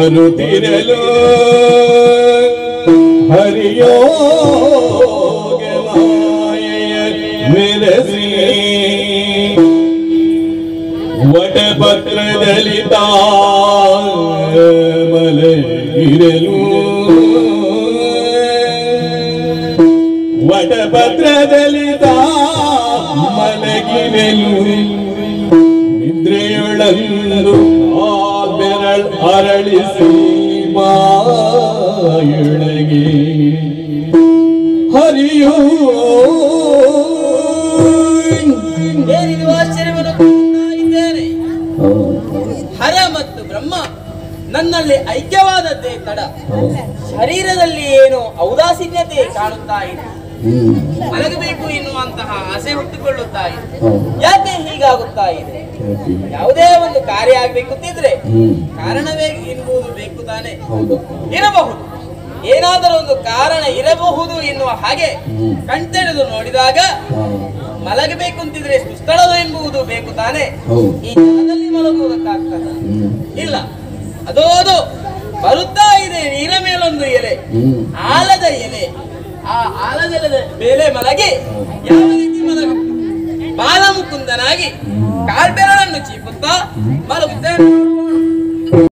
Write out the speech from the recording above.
ಬರುತ್ತಿರಲು ಹರಿಯೋಗಮಾಯೆಯ ಮೆರೆಸಿ ವಟಪತ್ರದಲ್ಲಿ ಮಲಗಿರಲು ವಟಪತ್ರದಲ್ಲಿ ಮಲಗಿರಲು ನಿದ್ರೆಯೊಳಂದು ಆ ಬೆರಳ್ ಅರಳಿಸಿ ಬಾಯೊಳಗೆ ಹರಿಯೋ ಏನಿದು ಆಶ್ಚರ್ಯವನ್ನು ಕಾಣುತ್ತಾ ಇದ್ದೇನೆ ಹರ ಮತ್ತು ಬ್ರಹ್ಮ ನನ್ನಲ್ಲಿ ಐಕ್ಯವಾದದ್ದೇ ತಡ ಶರೀರದಲ್ಲಿ ಏನು ಔದಾಸೀನ್ಯತೆ ಕಾಣುತ್ತಾ ಇದೆ ಮಲಗಬೇಕು ಎನ್ನುವಂತಹ ಆಸೆ ಹುಟ್ಟಿಕೊಳ್ಳುತ್ತಾ ಇದೆ ಯಾಕೆ ಹೀಗಾಗುತ್ತಾ ಇದೆ ಯಾವುದೇ ಒಂದು ಕಾರ್ಯ ಆಗ್ಬೇಕುತ್ತಿದ್ರೆ ಕಾರಣವೇ ಎನ್ನುವುದು ಬೇಕು ತಾನೆ ಇರಬಹುದು ಏನಾದರೂ ಒಂದು ಕಾರಣ ಇರಬಹುದು ಎನ್ನುವ ಹಾಗೆ ಕಣ್ತೆಳೆದು ನೋಡಿದಾಗ ಮಲಗಬೇಕು ಅಂತಿದ್ರೆ ಸುಸ್ಥಳವು ಎಂಬುದು ಬೇಕು ತಾನೆ ಈ ಜಾಗದಲ್ಲಿ ಮಲಗುವುದಕ್ಕಾಗ್ತದ ಇಲ್ಲ ಅದೋ ಅದು ಬರುತ್ತಾ ಇದೆ ನೀರ ಮೇಲೊಂದು ಎಲೆ ಆಲದ ಎಲೆ ಆ ಆಲದ ಎಲೆದ ಮೇಲೆ ಮಲಗಿ ಯಾವ ರೀತಿ ಮಲಗಬೇಕು ಬಾಲಮುಕುಂದನಾಗಿ ಕಾಲ್ಬೆರಳನ್ನು ಚೀಪುತ್ತಾ ಮಲಗುತ್ತೇನೆ